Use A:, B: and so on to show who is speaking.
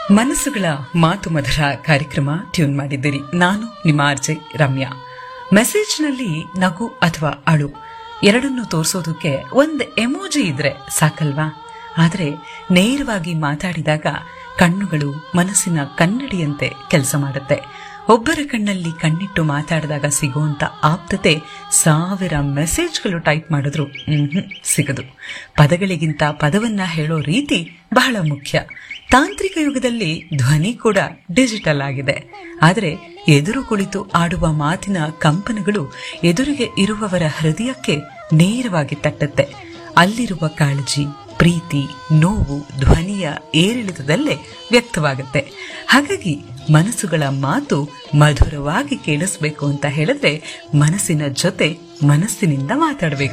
A: ಮನಸ್ಸುಗಳ ಮಾತು ಮಧುರ ಕಾರ್ಯಕ್ರಮ ಟ್ಯೂನ್ ಮಾಡಿದ್ದೀರಿ ನಾನು ನಿಮ್ಮ ಆರ್ಜೆ ರಮ್ಯಾ ಮೆಸೇಜ್ನಲ್ಲಿ ನಗು ಅಥವಾ ಅಳು ಎರಡನ್ನು ತೋರಿಸೋದಕ್ಕೆ ಒಂದು ಎಮೋಜಿ ಇದ್ರೆ ಸಾಕಲ್ವಾ ಆದರೆ ನೇರವಾಗಿ ಮಾತಾಡಿದಾಗ ಕಣ್ಣುಗಳು ಮನಸ್ಸಿನ ಕನ್ನಡಿಯಂತೆ ಕೆಲಸ ಮಾಡುತ್ತೆ ಒಬ್ಬರ ಕಣ್ಣಲ್ಲಿ ಕಣ್ಣಿಟ್ಟು ಮಾತಾಡಿದಾಗ ಸಿಗುವಂತ ಆಪ್ತತೆ ಸಾವಿರ ಮೆಸೇಜ್ಗಳು ಟೈಪ್ ಮಾಡಿದ್ರು ಮ್ಹೂ, ಸಿಗದು ಪದಗಳಿಗಿಂತ ಪದವನ್ನ ಹೇಳೋ ರೀತಿ ಬಹಳ ಮುಖ್ಯ ತಾಂತ್ರಿಕ ಯುಗದಲ್ಲಿ ಧ್ವನಿ ಕೂಡ ಡಿಜಿಟಲ್ ಆಗಿದೆ ಆದರೆ ಎದುರು ಕುಳಿತು ಆಡುವ ಮಾತಿನ ಕಂಪನಗಳು ಎದುರಿಗೆ ಇರುವವರ ಹೃದಯಕ್ಕೆ ನೇರವಾಗಿ ತಟ್ಟುತ್ತೆ ಅಲ್ಲಿರುವ ಕಾಳಜಿ ಪ್ರೀತಿ ನೋವು ಧ್ವನಿಯ ಏರಿಳಿತದಲ್ಲೇ ವ್ಯಕ್ತವಾಗುತ್ತೆ ಹಾಗಾಗಿ ಮನಸ್ಸುಗಳ ಮಾತು ಮಧುರವಾಗಿ ಕೇಳಿಸ್ಬೇಕು ಅಂತ ಹೇಳಿದ್ರೆ ಮನಸ್ಸಿನ ಜೊತೆ ಮನಸ್ಸಿನಿಂದ ಮಾತಾಡಬೇಕು